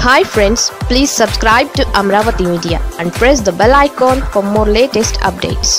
hi friends please subscribe to Amaravati media and press the bell icon for more latest updates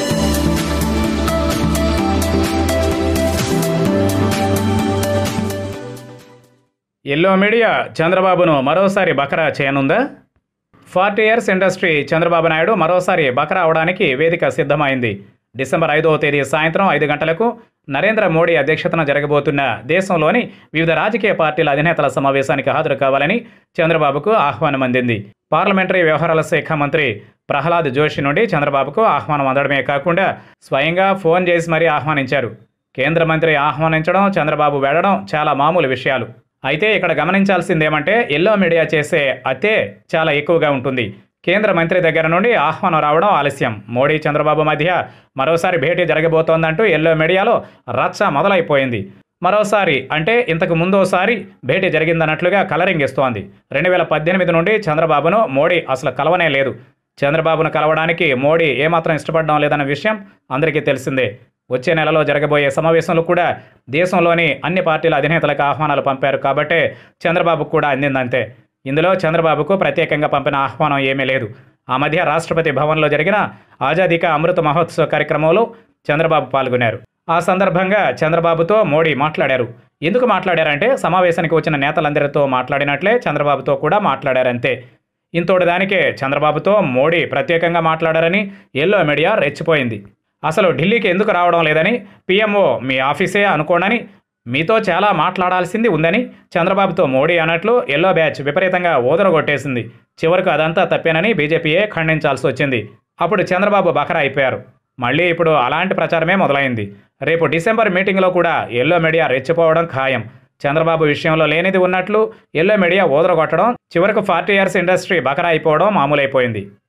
yellow media చంద్రబాబును మరోసారి బకరా చేయనుందా forty years industry Chandrababu Naidu మరోసారి బకరా అవడానికి వేదిక సిద్ధమైంది డిసెంబర్ ఐదవ తేదీ సాయంత్రం ఐదు గంటలకు నరేంద్ర మోడీ అధ్యక్షతన జరగబోతున్న దేశంలోని వివిధ రాజకీయ పార్టీల అధినేతల సమావేశానికి హాజరు కావాలని చంద్రబాబుకు ఆహ్వానం అందింది పార్లమెంటరీ వ్యవహారాల శాఖ మంత్రి ప్రహ్లాద్ జోషి నుండి చంద్రబాబుకు ఆహ్వానం అందడమే కాకుండా స్వయంగా ఫోన్ చేసి మరీ ఆహ్వానించారు కేంద్ర మంత్రి ఆహ్వానించడం చంద్రబాబు వెళ్లడం చాలా మామూలు విషయాలు అయితే ఇక్కడ గమనించాల్సిందేమంటే ఎల్లో మీడియా చేసే అతే చాలా ఎక్కువగా ఉంటుంది కేంద్ర మంత్రి దగ్గర నుండి ఆహ్వానం రావడం ఆలస్యం మోడీ చంద్రబాబు మధ్య మరోసారి భేటీ జరగబోతోందంటూ ఎల్లో మీడియాలో రచ్చ మొదలైపోయింది మరోసారి అంటే ఇంతకు ముందోసారి భేటీ జరిగిందన్నట్లుగా కలరింగ్ ఇస్తోంది రెండు వేల పద్దెనిమిది నుండి చంద్రబాబును మోడీ అసలు కలవనే లేదు చంద్రబాబును కలవడానికి మోడీ ఏమాత్రం ఇష్టపడడం లేదన్న విషయం అందరికీ తెలిసిందే వచ్చే నెలలో జరగబోయే సమావేశంలో కూడా దేశంలోని అన్ని పార్టీల అధినేతలకు ఆహ్వానాలు పంపారు కాబట్టే చంద్రబాబుకు కూడా అందిందంతే ఇందులో చంద్రబాబుకు ప్రత్యేకంగా పంపిన ఆహ్వానం ఏమీ లేదు ఆ మధ్య రాష్ట్రపతి భవన్లో జరిగిన ఆజాదీ కా అమృత మహోత్సవ కార్యక్రమంలో చంద్రబాబు పాల్గొన్నారు ఆ సందర్భంగా చంద్రబాబుతో మోడీ మాట్లాడారు ఎందుకు మాట్లాడారంటే సమావేశానికి వచ్చిన నేతలందరితో మాట్లాడినట్లే చంద్రబాబుతో కూడా మాట్లాడారంతే ఇంతోటి దానికే చంద్రబాబుతో మోడీ ప్రత్యేకంగా మాట్లాడారని ఎల్లో మీడియా రెచ్చిపోయింది అసలు ఢిల్లీకి ఎందుకు రావడం లేదని పీఎంఓ మీ ఆఫీసే అనుకోనని మీతో చాలా మాట్లాడాల్సింది ఉందని చంద్రబాబుతో మోడీ అన్నట్లు ఎల్లో బ్యాచ్ విపరీతంగా ఓదరగొట్టేసింది చివరకు అదంతా తప్పేనని బీజేపీయే ఖండించాల్సి వచ్చింది అప్పుడు చంద్రబాబు బకరా అయిపోయారు మళ్ళీ ఇప్పుడు అలాంటి ప్రచారమే మొదలైంది రేపు డిసెంబర్ మీటింగ్లో కూడా ఎల్లో మీడియా రెచ్చిపోవడం ఖాయం చంద్రబాబు విషయంలో లేనిది ఉన్నట్లు ఎల్లో మీడియా ఓదరగొట్టడం చివరకు ఫార్టీ ఇయర్స్ ఇండస్ట్రీ బకరా అయిపోవడం మామూలైపోయింది